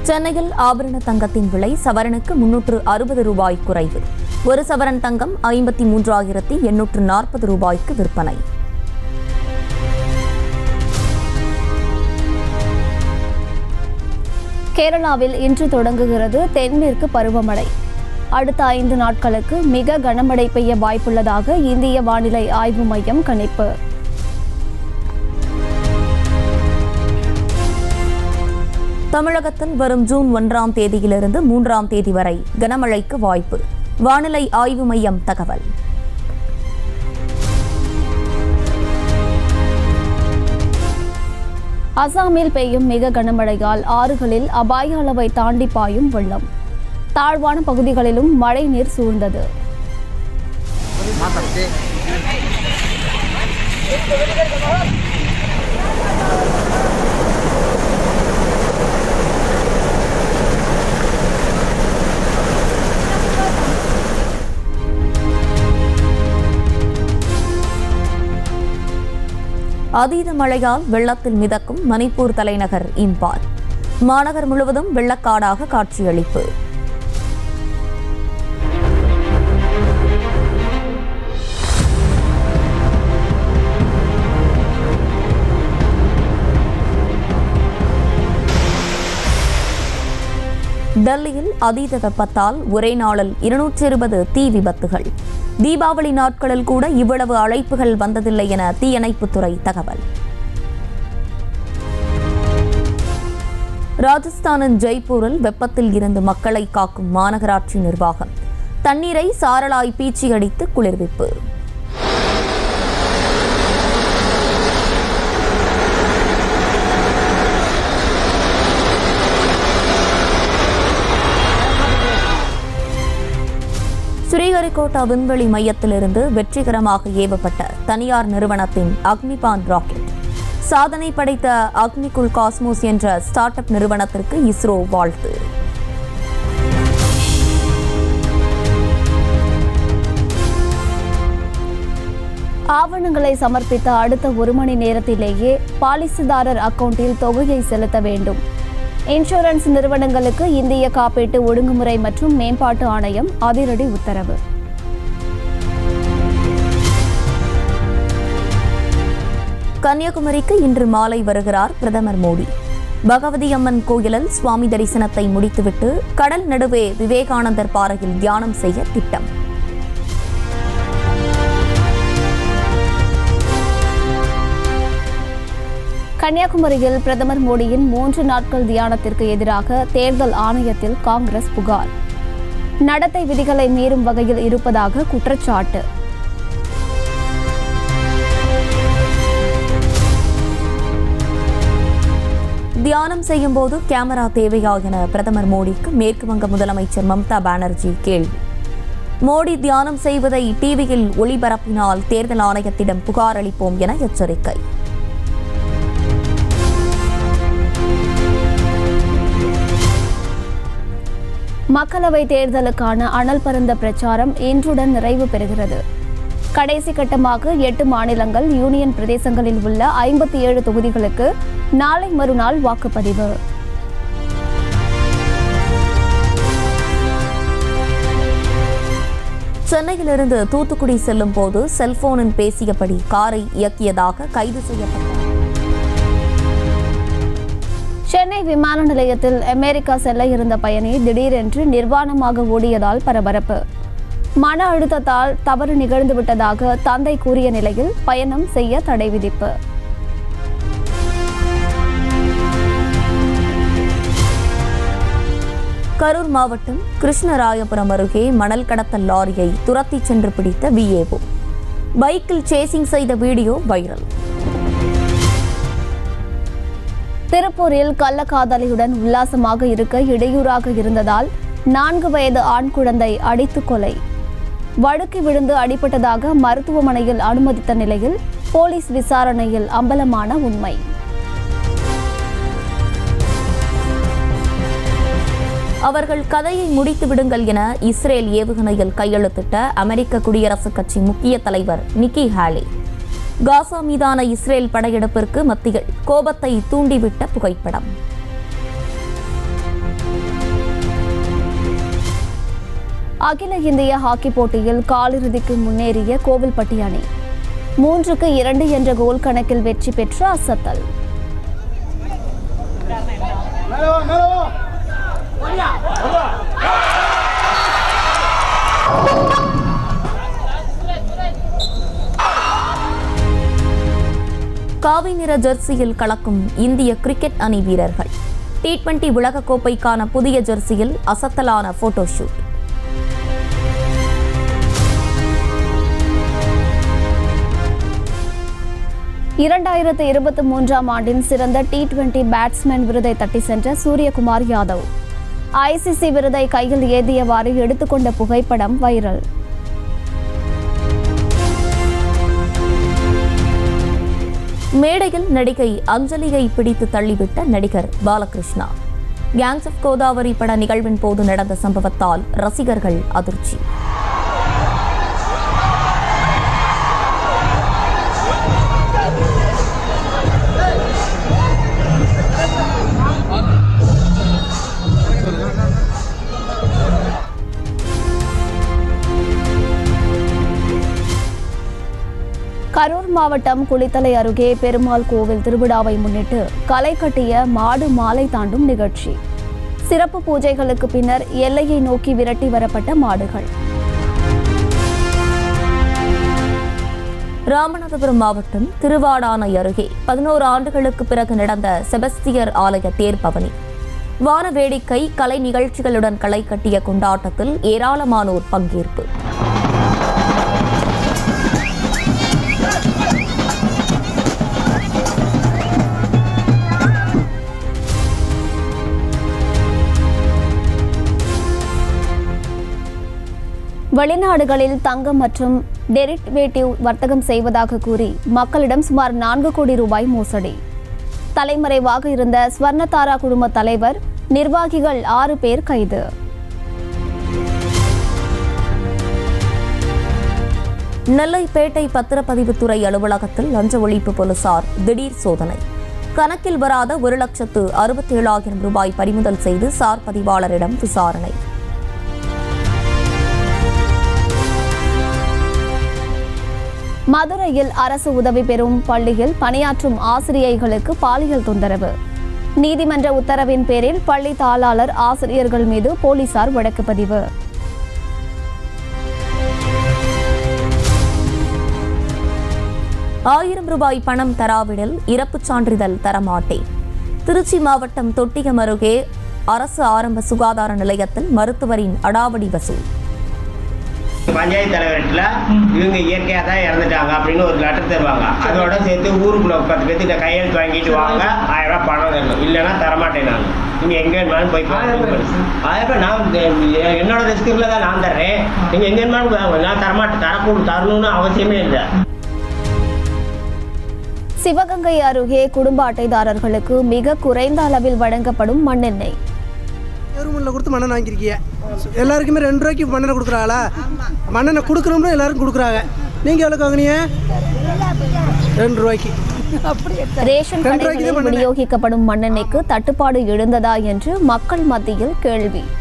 சென்னையில் ஆபரண தங்கத்தின் விலை சவரனுக்கு முன்னூற்று அறுபது ரூபாய் குறைவு ஒரு சவரன் தங்கம் ஐம்பத்தி மூன்றாயிரத்தி எண்ணூற்று நாற்பது ரூபாய்க்கு விற்பனை கேரளாவில் இன்று தொடங்குகிறது தென்மேற்கு பருவமழை அடுத்த ஐந்து நாட்களுக்கு மிக கனமழை பெய்ய வாய்ப்புள்ளதாக இந்திய வானிலை ஆய்வு மையம் கணிப்பு தமிழகத்தில் வரும் ஜூன் ஒன்றாம் தேதியிலிருந்து மூன்றாம் தேதி வரை கனமழைக்கு வாய்ப்பு வானிலை ஆய்வு மையம் தகவல் அசாமில் பெய்யும் மிக கனமழையால் ஆறுகளில் அபாய அளவை தாண்டி பாயும் வெள்ளம் தாழ்வான பகுதிகளிலும் மழை நீர் சூழ்ந்தது அதீத மழையால் வெள்ளத்தில் மிதக்கும் மணிப்பூர் தலைநகர் இம்பால் மாநகர் முழுவதும் வெள்ளக்காடாக காட்சியளிப்பு டெல்லியில் அதீத வெப்பத்தால் ஒரே நாளில் இருநூற்றி இருபது தீ விபத்துகள் தீபாவளி நாட்களில் கூட இவ்வளவு அழைப்புகள் வந்ததில்லை என தீயணைப்புத்துறை தகவல் ராஜஸ்தானின் ஜெய்ப்பூரில் வெப்பத்தில் இருந்து மக்களை காக்கும் மாநகராட்சி நிர்வாகம் தண்ணீரை சாரலாய் பீச்சி அடித்து குளிர்விப்பு ஸ்ரீஹரிகோட்டா விண்வெளி மையத்திலிருந்து வெற்றிகரமாக ஏவப்பட்ட தனியார் நிறுவனத்தின் அக்னிபான் ராக்கெட் சாதனை படைத்த அக்னிகுல் காஸ்மோஸ் என்ற ஸ்டார்ட் அப் நிறுவனத்திற்கு இஸ்ரோ வாழ்த்து ஆவணங்களை சமர்ப்பித்த அடுத்த ஒரு மணி நேரத்திலேயே பாலிசிதாரர் அக்கவுண்டில் தொகையை செலுத்த வேண்டும் இன்சூரன்ஸ் நிறுவனங்களுக்கு இந்திய காப்பீட்டு ஒழுங்குமுறை மற்றும் மேம்பாட்டு ஆணையம் அதிரடி உத்தரவு கன்னியாகுமரிக்கு இன்று மாலை வருகிறார் பிரதமர் மோடி பகவதி அம்மன் கோயிலில் சுவாமி தரிசனத்தை முடித்துவிட்டு கடல் நடுவே விவேகானந்தர் பாறையில் தியானம் செய்ய திட்டம் கன்னியாகுமரியில் பிரதமர் மோடியின் மூன்று நாட்கள் தியானத்திற்கு எதிராக தேர்தல் ஆணையத்தில் காங்கிரஸ் புகார் நடத்தை விதிகளை மீறும் வகையில் இருப்பதாக குற்றச்சாட்டு தியானம் செய்யும் போது கேமரா தேவையா என பிரதமர் மோடிக்கு மேற்கு வங்க முதலமைச்சர் மம்தா பானர்ஜி கேள்வி மோடி தியானம் செய்வதை டிவியில் ஒளிபரப்பினால் தேர்தல் ஆணையத்திடம் புகார் அளிப்போம் என எச்சரிக்கை மக்களவை தேர்தலுக்கான அனல் பறந்த பிரச்சாரம் இன்றுடன் நிறைவு பெறுகிறது கடைசி கட்டமாக எட்டு மாநிலங்கள் யூனியன் பிரதேசங்களில் உள்ள ஐம்பத்தி ஏழு தொகுதிகளுக்கு நாளை மறுநாள் வாக்குப்பதிவு சென்னையிலிருந்து தூத்துக்குடி செல்லும் போது செல்போனில் பேசியபடி காரை இயக்கியதாக கைது செய்யப்பட்டார் சென்னை விமான நிலையத்தில் அமெரிக்கா செல்ல இருந்த பயணி திடீரென்று நிர்வாணமாக ஓடியதால் பரபரப்பு மன அழுத்தத்தால் தவறு நிகழ்ந்துவிட்டதாக தந்தை கூறிய நிலையில் பயணம் செய்ய தடை விதிப்பு கரூர் மாவட்டம் கிருஷ்ணராயபுரம் அருகே மணல் கடத்தல் லாரியை துரத்திச் சென்று பிடித்த விஏஓ பைக்கில் சேசிங் செய்த வீடியோ வைரல் திருப்பூரில் கள்ளக்காதலியுடன் உல்லாசமாக இருக்க இடையூறாக இருந்ததால் நான்கு வயது ஆண் குழந்தை அடித்து கொலை வழுக்கி விழுந்து அடிபட்டதாக மருத்துவமனையில் அனுமதித்த நிலையில் போலீஸ் விசாரணையில் அம்பலமான உண்மை அவர்கள் கதையை முடித்து விடுங்கள் என இஸ்ரேல் ஏவுகணையில் கையெழுத்திட்ட அமெரிக்க குடியரசுக் கட்சி முக்கிய தலைவர் நிக்கி ஹாலி காசா மீதான இஸ்ரேல் படையெடுப்பிற்கு மத்தியில் கோபத்தை தூண்டிவிட்ட புகைப்படம் அகில இந்திய ஹாக்கி போட்டியில் காலிறுதிக்கு முன்னேறிய கோவில்பட்டி அணி மூன்றுக்கு இரண்டு என்ற கோல் கணக்கில் வெற்றி பெற்று அசத்தல் காவி நிற ஜெர்சியில் கலக்கும் இந்திய கிரிக்கெட் அணி வீரர்கள் டி டுவெண்டி உலகக்கோப்பைக்கான புதிய ஜெர்சியில் அசத்தலான போட்டோ ஷூட் இரண்டாயிரத்து இருபத்தி மூன்றாம் ஆண்டின் சிறந்த டி டுவெண்டி பேட்ஸ்மேன் விருதை தட்டி சென்ற சூரியகுமார் யாதவ் ஐசிசி விருதை கையில் ஏந்தியவாறு எடுத்துக்கொண்ட புகைப்படம் வைரல் மேடையில் நடிகை அஞ்சலியை பிடித்து தள்ளிவிட்ட நடிகர் பாலகிருஷ்ணா கேங்ஸ் ஆஃப் கோதாவரி பட நிகழ்வின் போது நடந்த சம்பவத்தால் ரசிகர்கள் அதிர்ச்சி கரூர் மாவட்டம் குளித்தலை அருகே பெருமாள் கோவில் திருவிழாவை முன்னிட்டு களை கட்டிய மாடு மாலை தாண்டும் நிகழ்ச்சி சிறப்பு பூஜைகளுக்கு பின்னர் எல்லையை நோக்கி விரட்டி வரப்பட்ட மாடுகள் ராமநாதபுரம் மாவட்டம் திருவாடானை அருகே பதினோரு ஆண்டுகளுக்கு பிறகு நடந்த செபஸ்தியர் ஆலய தேர் பவனி வான வேடிக்கை கலை நிகழ்ச்சிகளுடன் களை கட்டிய கொண்டாட்டத்தில் ஏராளமானோர் பங்கேற்பு வெளிநாடுகளில் தங்கம் மற்றும் டெரிவேட்டிவ் வர்த்தகம் செய்வதாக கூறி மக்களிடம் சுமார் நான்கு கோடி ரூபாய் மோசடி தலைமறைவாக இருந்த ஸ்வர்ணதாரா குழும தலைவர் நிர்வாகிகள் ஆறு பேர் கைது நெல்லை பேட்டை பத்திரப்பதிவுத்துறை அலுவலகத்தில் லஞ்ச ஒழிப்பு போலீசார் திடீர் சோதனை கணக்கில் வராத ஒரு லட்சத்து அறுபத்தி ஏழாயிரம் ரூபாய் பறிமுதல் செய்து சார் பதிவாளரிடம் விசாரணை மதுரையில் அரசு உதவி பெறும் பள்ளியில் பணியாற்றும் ஆசிரியைகளுக்கு பாலியல் தொந்தரவு நீதிமன்ற உத்தரவின் பேரில் பள்ளி தாளாளர் ஆசிரியர்கள் மீது போலீசார் வழக்கு பதிவு ஆயிரம் ரூபாய் பணம் தராவிடில் இறப்புச் சான்றிதழ் தரமாட்டேன் திருச்சி மாவட்டம் தொட்டியம் அருகே அரசு ஆரம்ப சுகாதார நிலையத்தில் மருத்துவரின் அடாவடி வசூல் பஞ்சாயத்து தலைவர்கிட்ட இவங்க இயற்கையாக தான் இறந்துட்டாங்க அப்படின்னு ஒரு லெட்டர் தருவாங்க அதோட சேர்த்து ஊருக்குள்ள பத்து பேர்த்திட்ட கையெழுத்து வாங்கிட்டு வாங்க ஆயிரம் ரூபாய் பணம் தரணும் இல்லைன்னா தரமாட்டேன் நான் நீங்கள் எங்கே வேணாலும் போய் பாருங்க அதப்போ நான் இந்த- என்னோட ரிஸ்க்குள்ள தான் நான் தர்றேன் நீங்கள் எங்கே வேணாலும் வாங்க. நான் தரமாட்டேன் தரக்கூட தரணும்னு அவசியமே இல்லை சிவகங்கை அருகே குடும்ப அட்டைதாரர்களுக்கு மிக குறைந்த அளவில் வழங்கப்படும் மண்ணெண்ணெய் எருமண்ணில் கொடுத்து மண்ணெண்ணெய் வாங்கியிருக்கீங்க எல்லாருக்குமே ரெண்டு ரூபாய்க்கு மண்ணெண்ணெய் கொடுக்குறாங்களா மண்ணெண்ணெய் கொடுக்குறோம்னு எல்லாருக்கும் கொடுக்குறாங்க நீங்கள் எவ்வளோக்கு வாங்குனீங்க ரெண்டு ரூபாய்க்கு ரேஷன் ரெண்டு ரூபாய்க்கு தான் கடைகளில் மண்ணெண்ணெய். விநியோகிக்கப்படும் மண்ணெண்ணெய்க்கு தட்டுப்பாடு எழுந்ததா என்று மக்கள் மத்தியில் கேள்வி